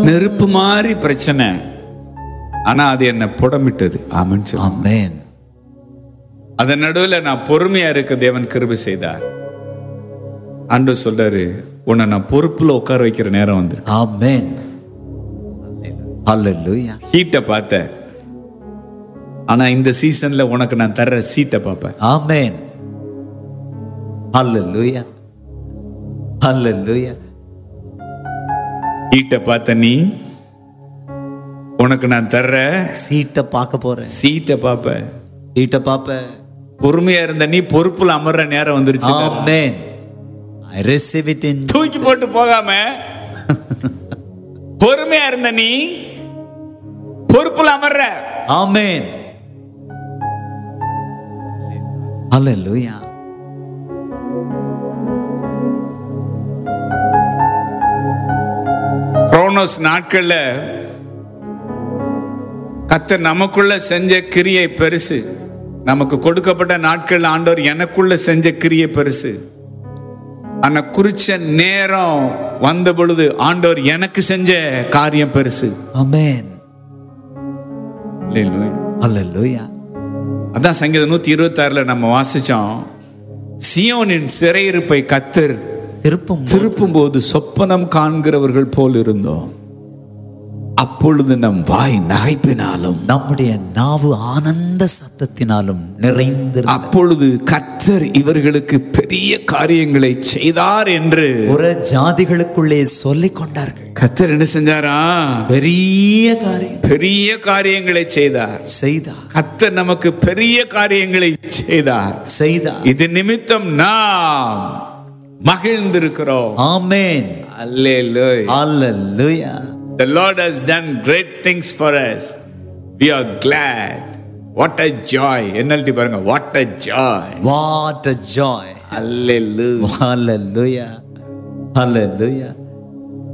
நெருப்பு மாதிரி பிரச்சனை ஆனா அது என்ன புடமிட்டது ஆமென்னு சொல்லு. Amen. அதன் நடுவில் நான் பொறுமையா இருக்க தேவன் கிருபை செய்தார் ஆண்டு சொல்றாரு உன்னை நான் பொறுப்புல உட்கார வைக்கிற நேரம் வந்து Amen. Hallelujah. ஹீட்டை பார்த்தேன் ஆனா இந்த சீசன்ல உனக்கு நான் தர்ற சீட்டை பார்ப்பேன் Amen. Hallelujah. Hallelujah. ஹீட்டை பார்த்த நீ உனக்கு நான் தர்ற சீட்டை பார்க்க போறேன் சீட்டை பார்ப்ப சீட்டை பார்ப்பேன் பொறுமையா இருந்த நீ பொறுப்புல அமர்ற நேரம் வந்துருச்சு Amen. I receive it in தூக்கி போட்டு போகாம பொறுமையா இருந்த நீ பொறுப்புல அமர்ற Amen. Hallelujah. குரோனோஸ் நாட்கள்ல கத்தர் நமக்குள்ள செஞ்ச கிரியை பெருசு நமக்கு கொடுக்கப்பட்ட நாட்கள் ஆண்டவர் எனக்குள்ள செஞ்ச கிரியை பெருசு ஆனா குறிச்ச நேரம் வந்த பொழுது ஆண்டவர் எனக்கு செஞ்ச காரியம் பெருசு Amen. Hallelujah. Hallelujah. அதான் சங்கீதம் நூத்தி இருபத்தி ஆறுல நம்ம வாசிச்சோம் சியோனின் சிறையிருப்பை கத்தர் திருப்பும் திருப்பும் போது சொப்பனம் காண்கிறவர்கள் போல் இருந்தோம் அப்பொழுது நம் வாய் நகைப்பினாலும் நம்முடைய நாவு ஆனந்த சத்தத்தினாலும் நிறைந்திருந்தது அப்பொழுது கர்த்தர் இவர்களுக்கு பெரிய காரியங்களை செய்தார் என்று புற ஜாதிகளுக்குள்ளே சொல்லிக் கொண்டார்கள் கர்த்தர் என்ன செஞ்சாரா பெரிய காரியம் பெரிய காரியங்களை செய்தார் செய்தார் கர்த்தர் நமக்கு பெரிய காரியங்களை செய்தார் செய்தார் இது நிமித்தம் நாம் மகிழ்ந்திருக்கிறோம் ஆமென் அல்லேலூயா Hallelujah. The Lord has done great things for us. We are glad. What a joy. NLT பாருங்க what a joy. What a joy. Hallelujah. Hallelujah. Hallelujah.